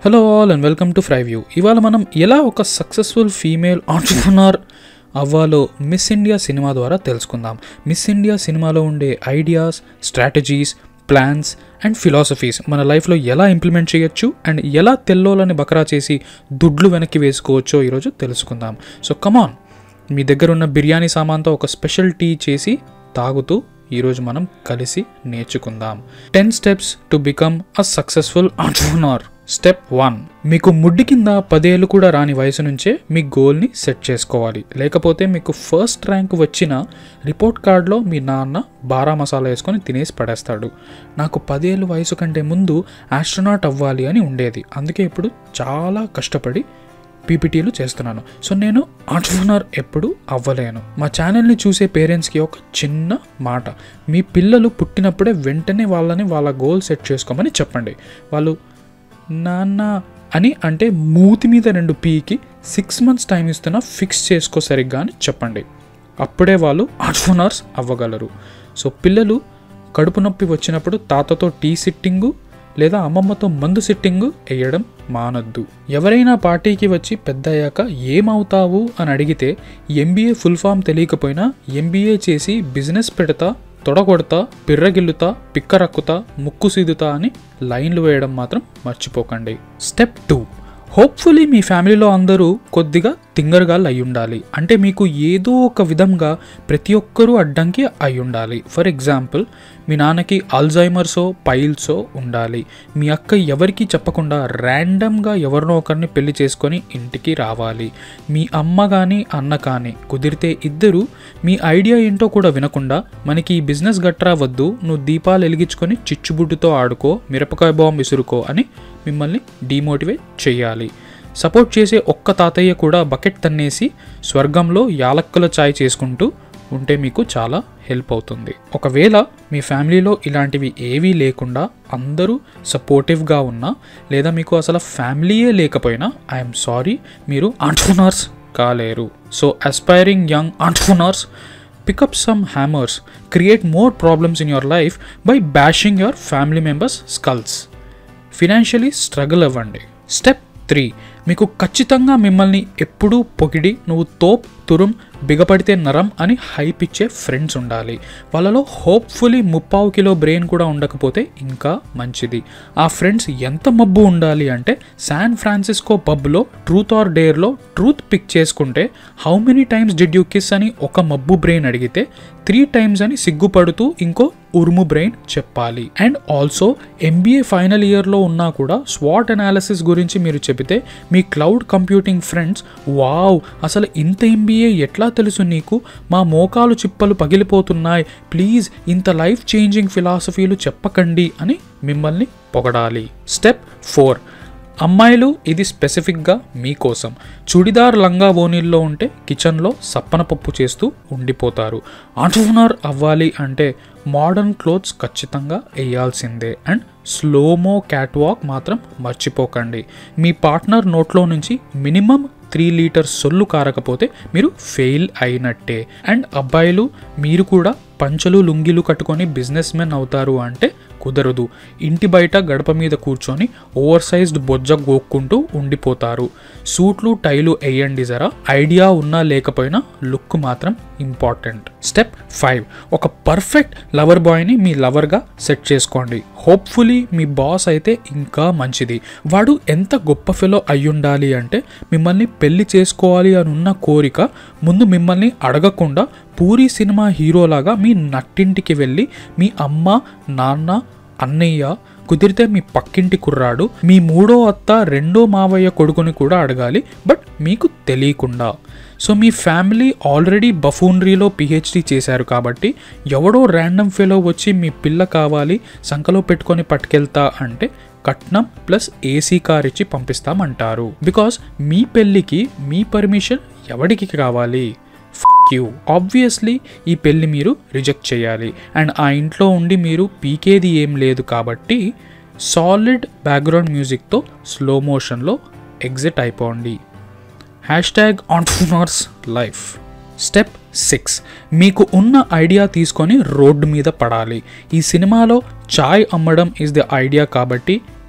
hello all and welcome to fry view ఇవాళ మనం ఎలా ఒక సక్సెస్ఫుల్ ఫీమేల్ ఆంటర్ప్రనర్ అవ్వాలో మిస్ ఇండియా సినిమా ద్వారా తెలుసుకుందాం మిస్ ఇండియా సినిమాలో ఉండే ideas strategies plans and philosophies మన లైఫ్లో ఎలా ఇంప్లిమెంట్ చేయొచ్చు అండ్ ఎలా తెల్లోలని బకరా చేసి దుడ్లు వెనక్కి వేసుకోవచ్చో ఈరోజు తెలుసుకుందాం సో కమాన్ మీ దగ్గర ఉన్న బిర్యానీ సామాన్తో ఒక స్పెషల్ టీ చేసి తాగుతూ ఈరోజు మనం కలిసి నేర్చుకుందాం ten steps to become a successful entrepreneur step one మీకు ముడ్డి కింద పదేళ్ళు కూడా రాని వయసు నుంచే మీ గోల్ని సెట్ చేసుకోవాలి లేకపోతే మీకు ఫస్ట్ ర్యాంక్ వచ్చిన రిపోర్ట్ కార్డులో మీ నాన్న బారా మసాలా వేసుకొని తినేసి పడేస్తాడు నాకు పదేళ్ళు వయసు కంటే ముందు ఆస్ట్రోనాట్ అవ్వాలి అని ఉండేది అందుకే ఇప్పుడు చాలా కష్టపడి పీపీటీలు చేస్తున్నాను సో నేను ఆంటర్ప్రనర్ ఎప్పుడు అవ్వలేను మా ఛానల్ని చూసే పేరెంట్స్కి ఒక చిన్న మాట మీ పిల్లలు పుట్టినప్పుడే వెంటనే వాళ్ళని వాళ్ళ గోల్ సెట్ చేసుకోమని చెప్పండి వాళ్ళు నాన్న అని అంటే మూతి మీద రెండు పీకి సిక్స్ మంత్స్ టైం ఇస్తున్నా ఫిక్స్ చేసుకో సరిగ్గా అని చెప్పండి అప్పుడే వాళ్ళు ఆంటర్ప్రనర్స్ అవ్వగలరు సో పిల్లలు కడుపు నొప్పి వచ్చినప్పుడు తాతతో టీ సిట్టింగు లేదా అమ్మమ్మతో మందు సిట్టింగు వేయడం మానొద్దు ఎవరైనా పార్టీకి వచ్చి పెద్ద అయ్యాక ఏమవుతావు అని అడిగితే ఎంబీఏ ఫుల్ ఫామ్ తెలియకపోయినా ఎంబీఏ చేసి బిజినెస్ పెడతా తొడగొడతా పిర్రగిల్లుతా పిక్కరక్కుతా ముక్కు సీదుతా అని లైన్లు వేయడం మాత్రం మర్చిపోకండి స్టెప్ టూ హోప్ఫుల్లీ మీ ఫ్యామిలీలో అందరూ కొద్దిగా తింగరగాళ్ళు అయి ఉండాలి అంటే మీకు ఏదో ఒక విధంగా ప్రతి ఒక్కరూ అడ్డంకి అయి ఉండాలి ఫర్ ఎగ్జాంపుల్ మీ నాన్నకి అల్జైమర్సో పైల్సో ఉండాలి మీ అక్క ఎవరికీ చెప్పకుండా ర్యాండమ్గా ఎవరినో ఒకరిని పెళ్లి చేసుకొని ఇంటికి రావాలి మీ అమ్మ కానీ అన్న కానీ కుదిరితే ఇద్దరు మీ ఐడియా ఏంటో కూడా వినకుండా మనకి ఈ బిజినెస్ గట్రా వద్దు నువ్వు దీపాలు వెలిగించుకొని చిచ్చుబుడ్డుతో ఆడుకో మిరపకాయ బాంబు విసురుకో అని మిమ్మల్ని డిమోటివేట్ చేయాలి సపోర్ట్ చేసే ఒక్క తాతయ్య కూడా బకెట్ తన్నేసి స్వర్గంలో యాలక్కల ఛాయ్ చేసుకుంటూ ఉంటే మీకు చాలా హెల్ప్ అవుతుంది ఒకవేళ మీ ఫ్యామిలీలో ఇలాంటివి ఏవీ లేకుండా అందరూ సపోర్టివ్గా ఉన్నా లేదా మీకు అసలు ఫ్యామిలీయే లేకపోయినా ఐఎమ్ సారీ మీరు ఆంటర్ప్రనర్స్ కాలేరు so aspiring young entrepreneurs pick up some hammers create more problems in your life by bashing your family members skulls financially struggle అవ్వండి స్టెప్ త్రీ మీకు ఖచ్చితంగా మిమ్మల్ని ఎప్పుడూ పొగిడి నువ్వు తోప్ తురుం బిగపడితే నరం అని హైప్ ఇచ్చే ఫ్రెండ్స్ ఉండాలి వాళ్ళలో హోప్ఫుల్లీ ముప్పావు కిలో బ్రెయిన్ కూడా ఉండకపోతే ఇంకా మంచిది ఆ ఫ్రెండ్స్ ఎంత మబ్బు ఉండాలి అంటే శాన్ ఫ్రాన్సిస్కో పబ్లో ట్రూత్ ఆర్ డేర్లో ట్రూత్ పిక్ చేసుకుంటే how many times did you kiss అని ఒక మబ్బు బ్రెయిన్ అడిగితే త్రీ టైమ్స్ అని సిగ్గుపడుతూ ఇంకో ఉరుము బ్రెయిన్ చెప్పాలి అండ్ ఆల్సో ఎంబీఏ ఫైనల్ ఇయర్లో ఉన్నా కూడా స్వాట్ అనాలిసిస్ గురించి మీరు చెబితే మీ క్లౌడ్ కంప్యూటింగ్ ఫ్రెండ్స్ వావ్ అసలు ఇంత ఎంబీఏ ఎట్లా తెలుసు నీకు మా మోకాలు చిప్పలు పగిలిపోతున్నాయి ప్లీజ్ ఇంత లైఫ్ చేంజింగ్ ఫిలాసఫీలు చెప్పకండి అని మిమ్మల్ని పొగడాలి స్టెప్ ఫోర్ అమ్మాయిలు ఇది స్పెసిఫిక్గా మీకోసం చుడిదార్ లంగా ఓనీల్లో ఉంటే కిచెన్లో సప్పన పప్పు చేస్తూ ఉండిపోతారు ఆంటర్ప్రనర్ అవ్వాలి అంటే మోడర్న్ క్లోత్స్ ఖచ్చితంగా వేయాల్సిందే అండ్ స్లోమో క్యాట్ వాక్ మాత్రం మర్చిపోకండి మీ పార్ట్నర్ నోట్లో నుంచి మినిమం త్రీ లీటర్ సొల్లు కారకపోతే మీరు ఫెయిల్ అయినట్టే అండ్ అబ్బాయిలు మీరు కూడా పంచలు లుంగిలు కట్టుకొని బిజినెస్ మెన్ అవుతారు అంటే కుదరదు ఇంటి బయట గడప మీద కూర్చొని ఓవర్ సైజ్డ్ బొజ్జ గోక్కుంటూ ఉండిపోతారు సూట్లు టైలు వేయండి జరా ఐడియా ఉన్నా లేకపోయినా లుక్ మాత్రం ఇంపార్టెంట్ స్టెప్ ఫైవ్ ఒక పర్ఫెక్ట్ లవర్ బాయ్ని మీ లవర్గా సెట్ చేసుకోండి హోప్ఫుల్లీ మీ బాస్ అయితే ఇంకా మంచిది వాడు ఎంత గొప్ప ఫెలో అయ్యుండాలి అంటే మిమ్మల్ని పెళ్లి చేసుకోవాలి అని ఉన్న కోరిక ముందు మిమ్మల్ని అడగకుండా పూరి సినిమా హీరోలాగా మీ నట్టింటికి వెళ్ళి మీ అమ్మ నాన్న అన్నయ్య కుదిరితే మీ పక్కింటి కుర్రాడు మీ మూడో అత్త రెండో మావయ్య కొడుకుని కూడా అడగాలి బట్ మీకు తెలియకుండా సో మీ ఫ్యామిలీ ఆల్రెడీ బఫూనరీలో పిహెచ్డి చేశారు కాబట్టి ఎవడో ర్యాండమ్ ఫెలో వచ్చి మీ పిల్ల కావాలి సంకలో పెట్టుకొని పట్టుకెళ్తా అంటే కట్నం ప్లస్ ఏసీ కార్ ఇచ్చి పంపిస్తామంటారు బికాస్ మీ పెళ్ళికి మీ పర్మిషన్ ఎవడికి కావాలి యూ ఆబ్వియస్లీ ఈ పెళ్ళి మీరు రిజెక్ట్ చేయాలి అండ్ ఆ ఇంట్లో ఉండి మీరు పీకేది ఏం లేదు కాబట్టి సాలిడ్ బ్యాక్గ్రౌండ్ మ్యూజిక్తో స్లో మోషన్లో ఎగ్జిట్ అయిపోండి hashtag entrepreneurs life step six మీకు ఉన్న ఐడియా తీసుకొని రోడ్డు మీద పడాలి ఈ సినిమాలో చాయ్ అమ్మడం ఈజ్ ద ఐడియా కాబట్టి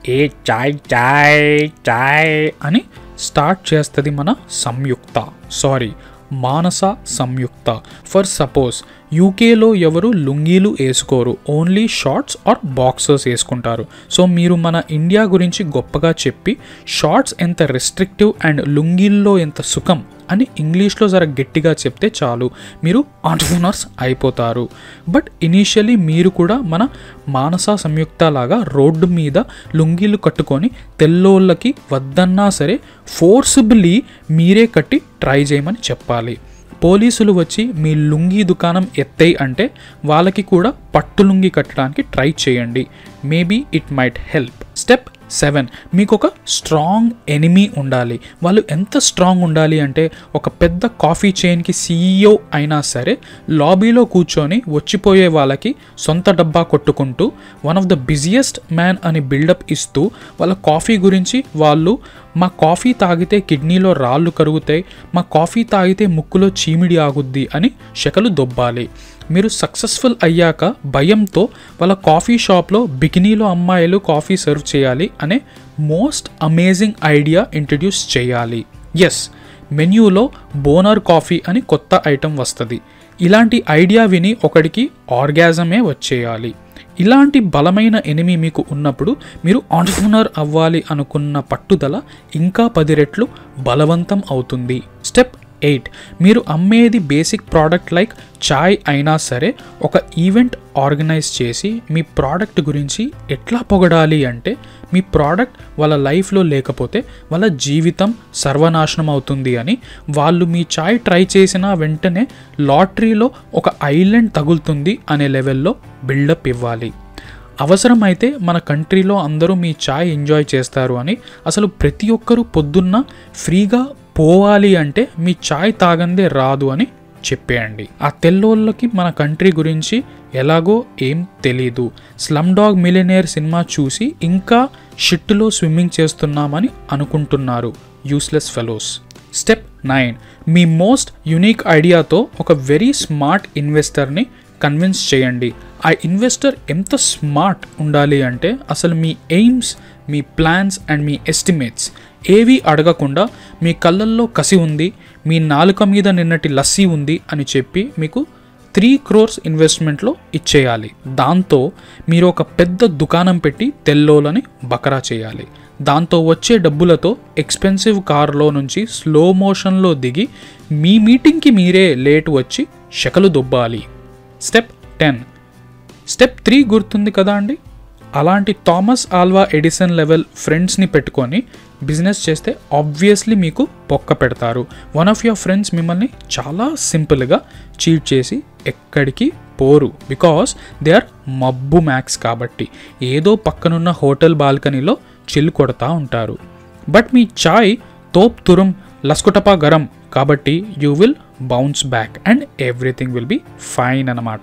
ఏ చాయ్ చాయ్ చాయ్ అని స్టార్ట్ చేస్తుంది మన Samyuktha sorry Manasa Samyuktha for suppose యూకేలో ఎవరు లుంగీలు వేసుకోరు ఓన్లీ షార్ట్స్ ఆర్ బాక్సర్స్ వేసుకుంటారు సో మీరు మన ఇండియా గురించి గొప్పగా చెప్పి షార్ట్స్ ఎంత రెస్ట్రిక్టివ్ అండ్ లుంగీల్లో ఎంత సుఖం అని ఇంగ్లీష్లో జర గట్టిగా చెప్తే చాలు మీరు ఆంటర్ప్రినర్స్ అయిపోతారు బట్ ఇనీషియలీ మీరు కూడా మన మానస సంయుక్త లాగా రోడ్డు మీద లుంగీలు కట్టుకొని తెల్లోళ్ళకి వద్దన్నా సరే ఫోర్సిబుల్లీ మీరే కట్టి ట్రై చేయమని చెప్పాలి పోలీసులు వచ్చి మీ లుంగీ దుకాణం ఎత్తై అంటే వాళ్ళకి కూడా పట్టు లుంగి కట్టడానికి ట్రై చేయండి maybe it might help step seven మీకు ఒక స్ట్రాంగ్ ఎనిమీ ఉండాలి వాళ్ళు ఎంత స్ట్రాంగ్ ఉండాలి అంటే ఒక పెద్ద కాఫీ చైన్కి సీఈఓ అయినా సరే లాబీలో కూర్చొని వచ్చిపోయే వాళ్ళకి సొంత డబ్బా కొట్టుకుంటూ one of the busiest man అని బిల్డప్ ఇస్తూ వాళ్ళ కాఫీ గురించి వాళ్ళు మా కాఫీ తాగితే కిడ్నీలో రాళ్ళు కరుగుతాయి మా కాఫీ తాగితే ముక్కులో చీమిడి ఆగుద్ది అని శకలు దొబ్బాలి మీరు సక్సెస్ఫుల్ అయ్యాక భయంతో వాళ్ళ కాఫీ షాప్లో బికినీలో అమ్మాయిలు కాఫీ సర్వ్ చేయాలి అనే మోస్ట్ అమేజింగ్ ఐడియా ఇంట్రడ్యూస్ చేయాలి ఎస్ మెన్యూలో బోనర్ కాఫీ అని కొత్త ఐటెం వస్తుంది ఇలాంటి ఐడియా విని ఒకడికి ఆర్గాజమే వచ్చేయాలి ఇలాంటి బలమైన ఎనిమి మీకు ఉన్నప్పుడు మీరు ఆంటర్ప్రినర్ అవ్వాలి అనుకున్న పట్టుదల ఇంకా పది రెట్లు బలవంతం అవుతుంది స్టెప్ ఎయిట్ మీరు అమ్మేది బేసిక్ ప్రోడక్ట్ లైక్ చాయ్ అయినా సరే ఒక ఈవెంట్ ఆర్గనైజ్ చేసి మీ ప్రోడక్ట్ గురించి ఎట్లా పొగడాలి అంటే మీ ప్రోడక్ట్ వాళ్ళ లైఫ్లో లేకపోతే వాళ్ళ జీవితం సర్వనాశనం అవుతుంది అని వాళ్ళు మీ చాయ్ ట్రై చేసిన వెంటనే లాటరీలో ఒక ఐలాండ్ తగులుతుంది అనే లెవెల్లో బిల్డప్ ఇవ్వాలి అవసరమైతే మన కంట్రీలో అందరూ మీ చాయ్ ఎంజాయ్ చేస్తారు అని అసలు ప్రతి ఒక్కరూ పొద్దున్న ఫ్రీగా పోవాలి అంటే మీ చాయ్ తాగందే రాదు అని చెప్పేయండి ఆ తెల్లోళ్ళకి మన కంట్రీ గురించి ఎలాగో ఏం తెలీదు స్లమ్ డాగ్ మిలినేర్ సినిమా చూసి ఇంకా షిట్టులో స్విమ్మింగ్ చేస్తున్నామని అనుకుంటున్నారు యూస్లెస్ ఫెలోస్ స్టెప్ నైన్ మీ మోస్ట్ యునిక్ ఐడియాతో ఒక వెరీ స్మార్ట్ ఇన్వెస్టర్ని కన్విన్స్ చేయండి ఆ ఇన్వెస్టర్ ఎంత స్మార్ట్ ఉండాలి అంటే అసలు మీ ఎయిమ్స్ మీ ప్లాన్స్ అండ్ మీ ఎస్టిమేట్స్ ఏవి అడగకుండా మీ కళ్ళల్లో కసి ఉంది మీ నాలుక మీద నిన్నటి లస్సీ ఉంది అని చెప్పి మీకు త్రీ క్రోర్స్ ఇన్వెస్ట్మెంట్లో ఇచ్చేయాలి దాంతో మీరు ఒక పెద్ద దుకాణం పెట్టి తెల్లోలని బకరా చేయాలి దాంతో వచ్చే డబ్బులతో ఎక్స్పెన్సివ్ కార్లో నుంచి స్లో మోషన్లో దిగి మీ మీటింగ్కి మీరే లేట్ వచ్చి శకలు దొబ్బాలి స్టెప్ టెన్ స్టెప్ త్రీ గుర్తుంది కదా అండి అలాంటి థామస్ ఆల్వా ఎడిసన్ లెవెల్ ఫ్రెండ్స్ని పెట్టుకొని బిజినెస్ చేస్తే ఆబ్వియస్లీ మీకు పొక్క పెడతారు వన్ ఆఫ్ యువర్ ఫ్రెండ్స్ మిమ్మల్ని చాలా సింపుల్గా చీట్ చేసి ఎక్కడికి పోరు బికాస్ దే ఆర్ మబ్బు మ్యాక్స్ కాబట్టి ఏదో పక్కనున్న హోటల్ బాల్కనీలో చిల్ కొడతా ఉంటారు బట్ మీ చాయ్ తోప్ తురం లస్కుటపా గరం కాబట్టి you will bounce back and everything will be fine అనమాట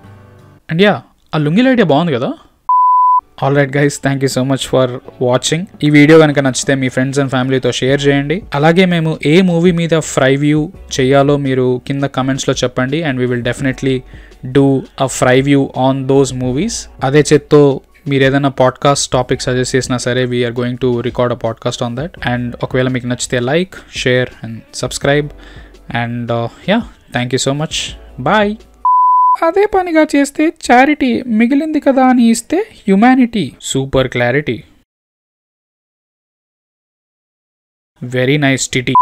అండ్ యా ఆ లుంగిల్ ఐడియా బాగుంది కదా all right guys thank you so much for watching ఈ వీడియో కనుక నచ్చితే మీ ఫ్రెండ్స్ అండ్ ఫ్యామిలీతో షేర్ చేయండి అలాగే మేము ఏ మూవీ మీద ఫ్రై వ్యూ చేయాలో మీరు కింద కమెంట్స్లో చెప్పండి and we will definitely do a fry view on those movies అదే చేత్తో మీరు ఏదైనా పాడ్కాస్ట్ టాపిక్ సజెస్ట్ చేసినా సరే we are going to record a podcast on that and ఒకవేళ మీకు నచ్చితే like share and subscribe and yeah thank you so much bye అదే పనిగా చేస్తే చారిటీ మిగిలింది కదా అని ఇస్తే humanity super clarity very nice టిటీ